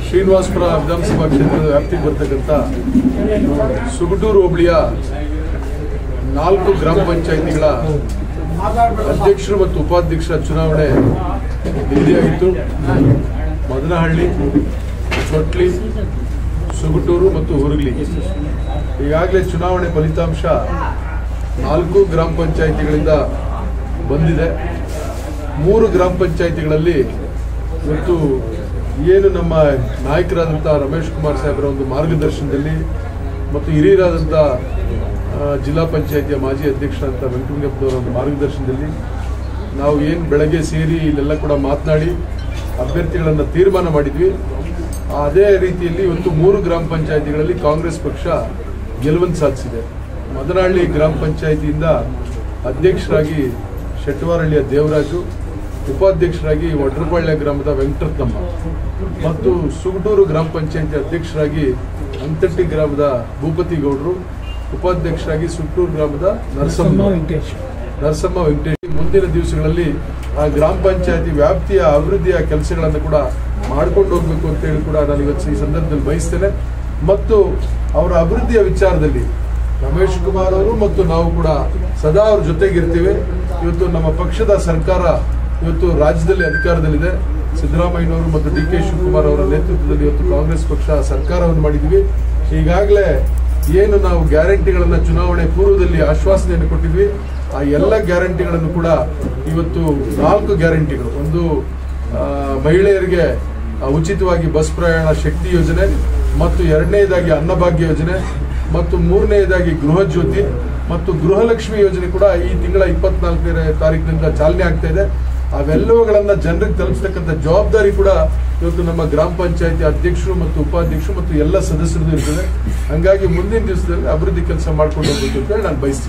ಶ್ರೀನಿವಾಸಪುರ ವಿಧಾನಸಭಾ ಕ್ಷೇತ್ರದ ವ್ಯಾಪ್ತಿಗೆ ಬರ್ತಕ್ಕಂಥ ಸುಗಟೂರು ಹೋಬಳಿಯ ನಾಲ್ಕು ಗ್ರಾಮ ಪಂಚಾಯಿತಿಗಳ ಅಧ್ಯಕ್ಷರು ಮತ್ತು ಉಪಾಧ್ಯಕ್ಷರ ಚುನಾವಣೆ ನಿಗದಿಯಾಗಿತ್ತು ಮದನಹಳ್ಳಿ ಚೊಟ್ಲಿ ಸುಗಟೂರು ಮತ್ತು ಹುರುಗ್ಲಿ ಈಗಾಗಲೇ ಚುನಾವಣೆ ಫಲಿತಾಂಶ ನಾಲ್ಕು ಗ್ರಾಮ ಪಂಚಾಯಿತಿಗಳಿಂದ ಬಂದಿದೆ ಮೂರು ಗ್ರಾಮ ಪಂಚಾಯಿತಿಗಳಲ್ಲಿ ಇವತ್ತು ಏನು ನಮ್ಮ ನಾಯಕರಾದಂಥ ರಮೇಶ್ ಕುಮಾರ್ ಸಾಹೇಬರ ಒಂದು ಮಾರ್ಗದರ್ಶನದಲ್ಲಿ ಮತ್ತು ಹಿರಿಯರಾದಂಥ ಆ, ಜಿಲ್ಲಾ ಪಂಚಾಯಿತಿಯ ಮಾಜಿ ಅಧ್ಯಕ್ಷರಾದಂಥ ವೆಂಕಟಲಿಂಗಪ್ಪನವರ ಒಂದು ಮಾರ್ಗದರ್ಶನದಲ್ಲಿ ನಾವು ಏನು ಬೆಳಗ್ಗೆ ಸೇರಿ ಇಲ್ಲೆಲ್ಲ ಕೂಡ ಮಾತನಾಡಿ ಅಭ್ಯರ್ಥಿಗಳನ್ನು ತೀರ್ಮಾನ ಮಾಡಿದ್ವಿ ಅದೇ ರೀತಿಯಲ್ಲಿ ಇವತ್ತು ಮೂರು ಗ್ರಾಮ ಪಂಚಾಯಿತಿಗಳಲ್ಲಿ ಕಾಂಗ್ರೆಸ್ ಪಕ್ಷ ಗೆಲುವನ್ನು ಸಾಧಿಸಿದೆ ಮದನಹಳ್ಳಿ ಗ್ರಾಮ ಪಂಚಾಯಿತಿಯಿಂದ ಅಧ್ಯಕ್ಷರಾಗಿ ಶೆಟ್ಟವಾರಹಳ್ಳಿಯ ದೇವರಾಜು ಉಪಾಧ್ಯಕ್ಷರಾಗಿ ವಡ್ರಪಾಳ್ಯ ಗ್ರಾಮದ ವೆಂಕಟರತ್ನಮ್ಮ ಮತ್ತು ಸುಗಟೂರು ಗ್ರಾಮ ಪಂಚಾಯಿತಿ ಅಧ್ಯಕ್ಷರಾಗಿ ಅಂತಟ್ಟಿ ಗ್ರಾಮದ ಭೂಪತಿ ಗೌಡರು ಉಪಾಧ್ಯಕ್ಷರಾಗಿ ಸುಗಟೂರು ಗ್ರಾಮದ ನರಸಮ್ಮ ನರಸಮ್ಮ ವೆಂಕಟೇಶ್ ಮುಂದಿನ ದಿವಸಗಳಲ್ಲಿ ಆ ಗ್ರಾಮ ಪಂಚಾಯತಿ ವ್ಯಾಪ್ತಿಯ ಅಭಿವೃದ್ಧಿಯ ಕೆಲಸಗಳನ್ನು ಕೂಡ ಮಾಡ್ಕೊಂಡು ಹೋಗ್ಬೇಕು ಅಂತ ಹೇಳಿ ಕೂಡ ನಾನು ಇವತ್ತು ಈ ಸಂದರ್ಭದಲ್ಲಿ ಬಯಸ್ತೇನೆ ಮತ್ತು ಅವರ ಅಭಿವೃದ್ಧಿಯ ವಿಚಾರದಲ್ಲಿ ರಮೇಶ್ ಕುಮಾರ್ ಅವರು ಮತ್ತು ನಾವು ಕೂಡ ಸದಾ ಅವ್ರ ಜೊತೆಗಿರ್ತೀವಿ ಇವತ್ತು ನಮ್ಮ ಪಕ್ಷದ ಸರ್ಕಾರ ಇವತ್ತು ರಾಜ್ಯದಲ್ಲಿ ಅಧಿಕಾರದಲ್ಲಿದೆ ಸಿದ್ದರಾಮಯ್ಯನವರು ಮತ್ತು ಡಿ ಕೆ ಶಿವಕುಮಾರ್ ಅವರ ನೇತೃತ್ವದಲ್ಲಿ ಇವತ್ತು ಕಾಂಗ್ರೆಸ್ ಪಕ್ಷ ಸರ್ಕಾರವನ್ನು ಮಾಡಿದ್ವಿ ಈಗಾಗಲೇ ಏನು ನಾವು ಗ್ಯಾರಂಟಿಗಳನ್ನ ಚುನಾವಣೆ ಪೂರ್ವದಲ್ಲಿ ಆಶ್ವಾಸನೆಯನ್ನು ಕೊಟ್ಟಿದ್ವಿ ಆ ಎಲ್ಲ ಗ್ಯಾರಂಟಿಗಳನ್ನು ಕೂಡ ಇವತ್ತು ನಾಲ್ಕು ಗ್ಯಾರಂಟಿಗಳು ಒಂದು ಆ, ಮಹಿಳೆಯರಿಗೆ ಆ, ಉಚಿತವಾಗಿ ಬಸ್ ಪ್ರಯಾಣ ಶಕ್ತಿ ಯೋಜನೆ ಮತ್ತು ಎರಡನೇದಾಗಿ ಅನ್ನಭಾಗ್ಯ ಯೋಜನೆ ಮತ್ತು ಮೂರನೇದಾಗಿ ಗೃಹ ಜ್ಯೋತಿ ಮತ್ತು ಗೃಹಲಕ್ಷ್ಮಿ ಯೋಜನೆ ಕೂಡ ಈ ತಿಂಗಳ ಇಪ್ಪತ್ನಾಲ್ಕನೇ ತಾರೀಕಿನಿಂದ ಚಾಲನೆ ಆಗ್ತಾ ಇದೆ ಅವೆಲ್ಲವುಗಳನ್ನ ಜನರಿಗೆ ತಲುಪಿಸ್ತಕ್ಕಂಥ ಜವಾಬ್ದಾರಿ ಕೂಡ ಇವತ್ತು ನಮ್ಮ ಗ್ರಾಮ ಪಂಚಾಯತಿ ಅಧ್ಯಕ್ಷರು ಮತ್ತು ಉಪಾಧ್ಯಕ್ಷರು ಮತ್ತು ಎಲ್ಲ ಸದಸ್ಯರದ್ದು ಇರ್ತದೆ ಹಂಗಾಗಿ ಮುಂದಿನ ದಿವಸದಲ್ಲಿ ಅಭಿವೃದ್ಧಿ ಕೆಲಸ ಮಾಡ್ಕೊಂಡು ಹೋಗ್ಬೇಕು ಅಂತ ಹೇಳಿ ನಾನು ಬಯಸ್ತೀನಿ